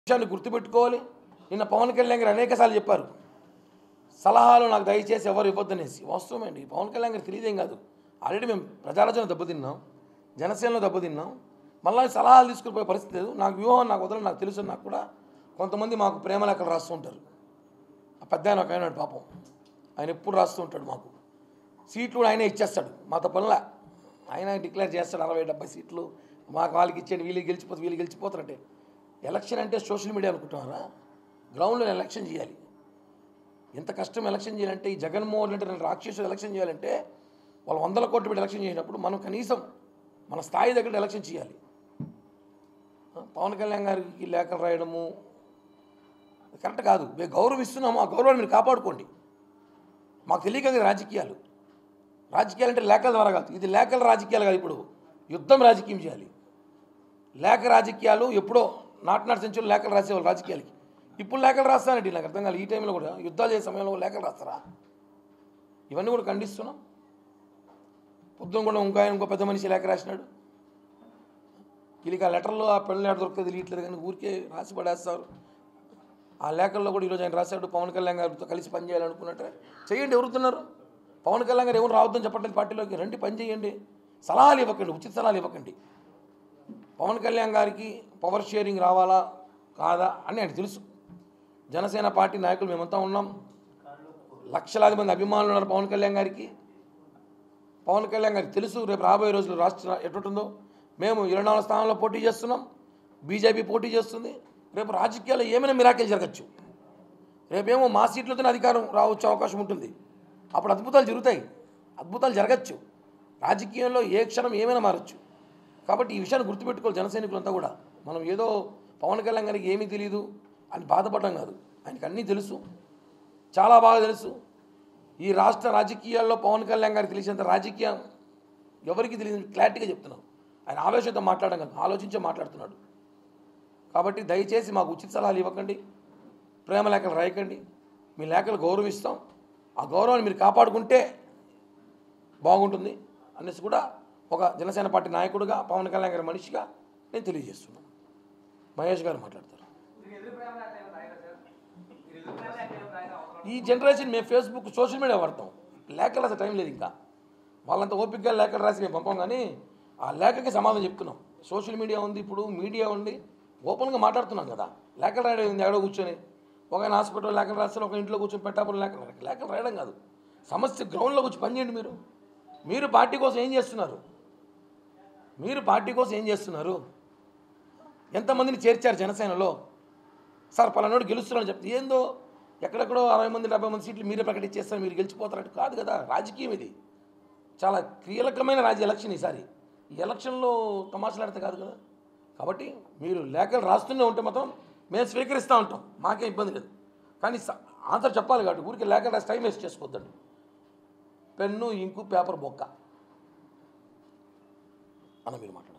విషయాన్ని గుర్తుపెట్టుకోవాలి నిన్న పవన్ కళ్యాణ్ గారు అనేకసార్లు చెప్పారు సలహాలు నాకు దయచేసి ఎవరు ఇవ్వద్దనేసి వాస్తవమేండి పవన్ కళ్యాణ్ గారికి తెలియదేం కాదు ఆల్రెడీ మేము ప్రజారాజ్యం దెబ్బతిన్నాం జనసేనలో దెబ్బతిన్నాం మళ్ళీ సలహాలు తీసుకుపోయే పరిస్థితి లేదు నాకు వ్యూహం నాకు వదలని నాకు తెలుసు నాకు కూడా కొంతమంది మాకు ప్రేమలు అక్కడ రాస్తూ ఉంటారు ఆ పెద్ద ఆయన ఒక ఆయన ఉన్నాడు పాపం ఆయన ఎప్పుడు రాస్తూ ఉంటాడు మాకు సీట్లు కూడా ఆయనే ఇచ్చేస్తాడు మాతో పనుల ఆయన డిక్లేర్ చేస్తాడు అరవై డెబ్బై సీట్లు మాకు వాళ్ళకి ఇచ్చేయండి వీళ్ళు గెలిచిపోతే వీళ్ళు గెలిచిపోతారంటే ఎలక్షన్ అంటే సోషల్ మీడియా అనుకుంటున్నారా గ్రౌండ్లో ఎలక్షన్ చేయాలి ఎంత కష్టం ఎలక్షన్ చేయాలంటే ఈ జగన్మోహన్ రెడ్డి లాంటి రాక్షసులు ఎలక్షన్ చేయాలంటే వాళ్ళు వందల కోట్లు పెట్టి ఎలక్షన్ చేసినప్పుడు మనం కనీసం మన స్థాయి దగ్గర ఎలక్షన్ చేయాలి ఆ, పవన్ కళ్యాణ్ గారికి లేఖలు రాయడము కరెక్ట్ కాదు మేము గౌరవిస్తున్నాము ఆ గౌరవాన్ని మీరు కాపాడుకోండి మాకు తెలియక కదా రాజకీయాలు రాజకీయాలు అంటే లేఖల ద్వారా కాదు ఇది లేఖల రాజకీయాలు కాదు ఇప్పుడు యుద్ధం రాజకీయం చేయాలి లేఖ రాజకీయాలు ఎప్పుడో నాట్ నాట్ సెంచురీ లేఖలు రాసేవాళ్ళు రాజకీయాలకి ఇప్పుడు లేఖలు రాస్తానండి నాకు అర్థం కాదు ఈ టైంలో కూడా యుద్ధాలు చేసే సమయంలో కూడా లేఖలు రాస్తారా ఇవన్నీ కూడా ఖండిస్తున్నాం పొద్దున కూడా ఇంకో ఆయన ఇంకో పెద్ద మనిషి లేఖ రాసినాడు వీళ్ళకి ఆ లెటర్లో ఆ పెళ్ళి లెటర్ దొరికితే తెలియట్లేదు కానీ ఊరికే రాసి పడేస్తారు ఆ లేఖల్లో కూడా ఈరోజు ఆయన రాశాడు పవన్ కళ్యాణ్ గారితో కలిసి పనిచేయాలనుకున్నట్టే చేయండి ఎవరుతున్నారు పవన్ కళ్యాణ్ గారు ఎవరు రావద్దని చెప్పట్లేదు పార్టీలోకి రండి పని చేయండి సలహాలు ఇవ్వకండి ఉచిత సలహాలు ఇవ్వకండి పవన్ కళ్యాణ్ గారికి పవర్ షేరింగ్ రావాలా కాదా అని ఆయనకు తెలుసు జనసేన పార్టీ నాయకులు మేమంతా ఉన్నాం లక్షలాది మంది అభిమానులు ఉన్నారు పవన్ కళ్యాణ్ గారికి పవన్ కళ్యాణ్ గారికి తెలుసు రేపు రాబోయే రోజులు రాష్ట్ర ఎటుంటుందో మేము ఇరవై నాలుగు స్థానంలో పోటీ చేస్తున్నాం బీజేపీ పోటీ చేస్తుంది రేపు రాజకీయాల్లో ఏమైనా మిరాకిల్ జరగచ్చు రేపేమో మా సీట్లతోనే అధికారం రావచ్చు అవకాశం ఉంటుంది అప్పుడు అద్భుతాలు జరుగుతాయి అద్భుతాలు జరగచ్చు రాజకీయంలో ఏ క్షణం ఏమైనా మారచ్చు కాబట్టి ఈ విషయాన్ని గుర్తుపెట్టుకోవాలి జన సైనికులంతా కూడా మనం ఏదో పవన్ కళ్యాణ్ గారికి ఏమీ తెలియదు అని బాధపడడం కాదు ఆయనకి అన్నీ తెలుసు చాలా బాగా తెలుసు ఈ రాష్ట్ర రాజకీయాల్లో పవన్ కళ్యాణ్ గారికి తెలిసినంత రాజకీయం ఎవరికి తెలియదు క్లారిటీగా చెప్తున్నాను ఆయన ఆవేశంతో మాట్లాడడం కాదు ఆలోచించే మాట్లాడుతున్నాడు కాబట్టి దయచేసి మాకు ఉచిత సలహాలు ఇవ్వకండి ప్రేమ లేఖలు రాయకండి మీ లేఖలు గౌరవిస్తాం ఆ గౌరవాన్ని మీరు కాపాడుకుంటే బాగుంటుంది అనేసి కూడా ఒక జనసేన పార్టీ నాయకుడిగా పవన్ కళ్యాణ్ గారి మనిషిగా నేను తెలియజేస్తున్నాను మహేష్ గారు మాట్లాడతారు ఈ జనరేషన్ మేము ఫేస్బుక్ సోషల్ మీడియా వాడతాం లేఖలు అసలు టైం లేదు ఇంకా వాళ్ళంతా ఓపికగా లేఖలు రాసి మేము పంపాం కానీ ఆ లేఖకి సమాధానం చెప్తున్నాం సోషల్ మీడియా ఉంది ఇప్పుడు మీడియా ఉంది ఓపెన్గా మాట్లాడుతున్నాం కదా లేఖలు రాయడం ఏంది ఎక్కడో కూర్చొని ఒక ఆయన హాస్పిటల్ లేఖలు రాస్తారు ఒక ఇంట్లో కూర్చొని పెట్టాపురం లేఖలు రాయడం. లేఖలు రాయడం కాదు సమస్య గ్రౌండ్లో కూర్చొని పనిచేయండి మీరు మీరు పార్టీ కోసం ఏం చేస్తున్నారు మీరు పార్టీ కోసం ఏం చేస్తున్నారు ఎంతమందిని చేర్చారు జనసేనలో సార్ పలానోడు గెలుస్తున్నారని చెప్తే ఏందో ఎక్కడెక్కడో అరవై మంది డెబ్బై మంది సీట్లు మీరే ప్రకటించేస్తారు మీరు గెలిచిపోతారంటే కాదు కదా రాజకీయం ఇది చాలా కీలకమైన రాజ్య ఎలక్షన్ ఈసారి ఈ ఎలక్షన్లో తమాషలాడితే కాదు కదా కాబట్టి మీరు లేఖలు రాస్తూనే ఉంటే మాత్రం మేము స్వీకరిస్తూ ఉంటాం మాకేం ఇబ్బంది లేదు కానీ స- ఆన్సర్ చెప్పాలి కాబట్టి ఊరికి లేఖలు రాసి టైం వేస్ట్ చేసుకోవద్దండి పెన్ను ఇంకు పేపర్ బొక్క అన్న మీరు మాట్లాడండి